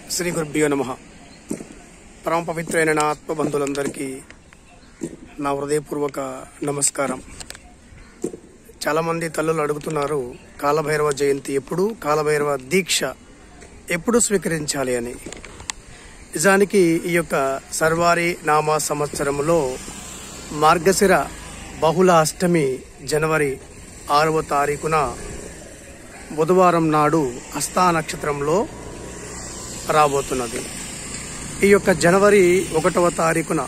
శ్రీ గురుభ్యో నమ పరమ పవిత్రైన నా ఆత్మబంధువులందరికీ నా హృదయపూర్వక నమస్కారం చాలామంది తల్లులు అడుగుతున్నారు కాలభైరవ జయంతి ఎప్పుడు కాలభైరవ దీక్ష ఎప్పుడు స్వీకరించాలి అని నిజానికి ఈ యొక్క సర్వారి నామ సంవత్సరంలో మార్గశిర బహుళ అష్టమి జనవరి ఆరవ తారీఖున బుధవారం నాడు హస్తా నక్షత్రంలో రాబోతున్నది ఈ యొక్క జనవరి ఒకటవ తారీఖున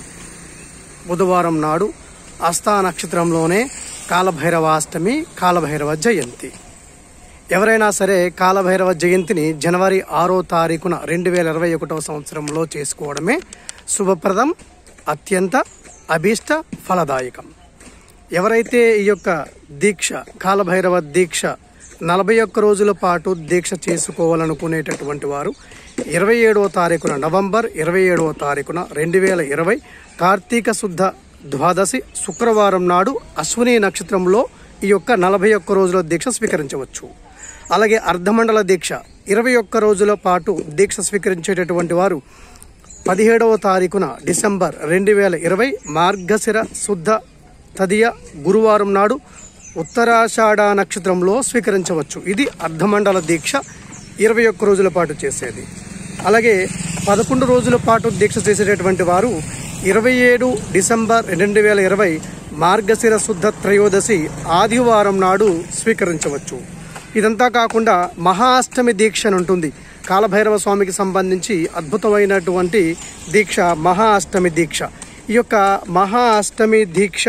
బుధవారం నాడు హస్తా నక్షత్రంలోనే కాలభైరవాష్టమి కాలభైరవ జయంతి ఎవరైనా సరే కాలభైరవ జయంతిని జనవరి ఆరో తారీఖున రెండు వేల ఇరవై ఒకటవ సంవత్సరంలో చేసుకోవడమే శుభప్రదం అత్యంత అభీష్ట ఫలదాయకం ఎవరైతే ఈ యొక్క దీక్ష కాలభైరవ దీక్ష నలభై ఒక్క రోజుల పాటు దీక్ష చేసుకోవాలనుకునేటటువంటి వారు ఇరవై ఏడవ తారీఖున నవంబర్ ఇరవై ఏడవ తారీఖున రెండు వేల ఇరవై కార్తీక శుద్ధ ద్వాదశి శుక్రవారం నాడు అశ్విని నక్షత్రంలో ఈ యొక్క నలభై ఒక్క రోజుల దీక్ష స్వీకరించవచ్చు అలాగే అర్ధమండల దీక్ష ఇరవై ఒక్క రోజుల పాటు దీక్ష స్వీకరించేటటువంటి వారు పదిహేడవ తారీఖున డిసెంబర్ రెండు వేల ఇరవై మార్గశిర శుద్ధ తదియ గురువారం నాడు ఉత్తరాషాఢ నక్షత్రంలో స్వీకరించవచ్చు ఇది అర్ధమండల దీక్ష ఇరవై ఒక్క రోజుల పాటు చేసేది అలాగే పదకొండు రోజుల పాటు దీక్ష చేసేటటువంటి వారు ఇరవై ఏడు డిసెంబర్ రెండు వేల ఇరవై మార్గశిర శుద్ధ త్రయోదశి ఆదివారం నాడు స్వీకరించవచ్చు ఇదంతా కాకుండా మహాష్టమి దీక్ష అని ఉంటుంది కాలభైరవ స్వామికి సంబంధించి అద్భుతమైనటువంటి దీక్ష మహా అష్టమి దీక్ష ఈ యొక్క మహా అష్టమి దీక్ష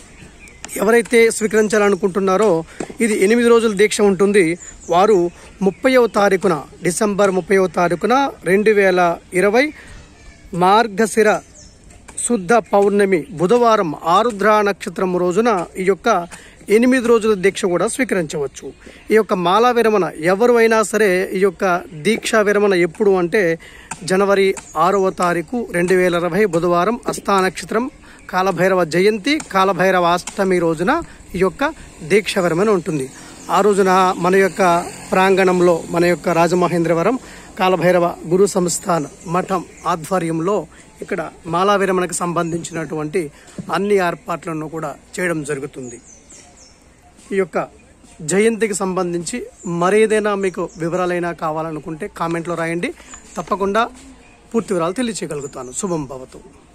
ఎవరైతే స్వీకరించాలనుకుంటున్నారో ఇది ఎనిమిది రోజుల దీక్ష ఉంటుంది వారు ముప్పైవ తారీఖున డిసెంబర్ ముప్పైవ తారీఖున రెండు వేల ఇరవై మార్గశిర శుద్ధ పౌర్ణమి బుధవారం ఆరుద్ర నక్షత్రం రోజున ఈ యొక్క ఎనిమిది రోజుల దీక్ష కూడా స్వీకరించవచ్చు ఈ యొక్క మాలా విరమణ ఎవరు అయినా సరే ఈ యొక్క దీక్షా విరమణ ఎప్పుడు అంటే జనవరి ఆరవ తారీఖు రెండు వేల ఇరవై బుధవారం అస్థా నక్షత్రం కాలభైరవ జయంతి కాలభైరవ అష్టమి రోజున ఈ యొక్క దీక్ష విరమణ ఉంటుంది ఆ రోజున మన యొక్క ప్రాంగణంలో మన యొక్క రాజమహేంద్రవరం కాలభైరవ గురు సంస్థాన్ మఠం ఆధ్వర్యంలో ఇక్కడ మాలా విరమణకు సంబంధించినటువంటి అన్ని ఏర్పాట్లను కూడా చేయడం జరుగుతుంది ఈ యొక్క జయంతికి సంబంధించి మరేదైనా మీకు వివరాలైనా కావాలనుకుంటే కామెంట్లో రాయండి తప్పకుండా పూర్తి వివరాలు తెలియచేయగలుగుతాను శుభం భవతు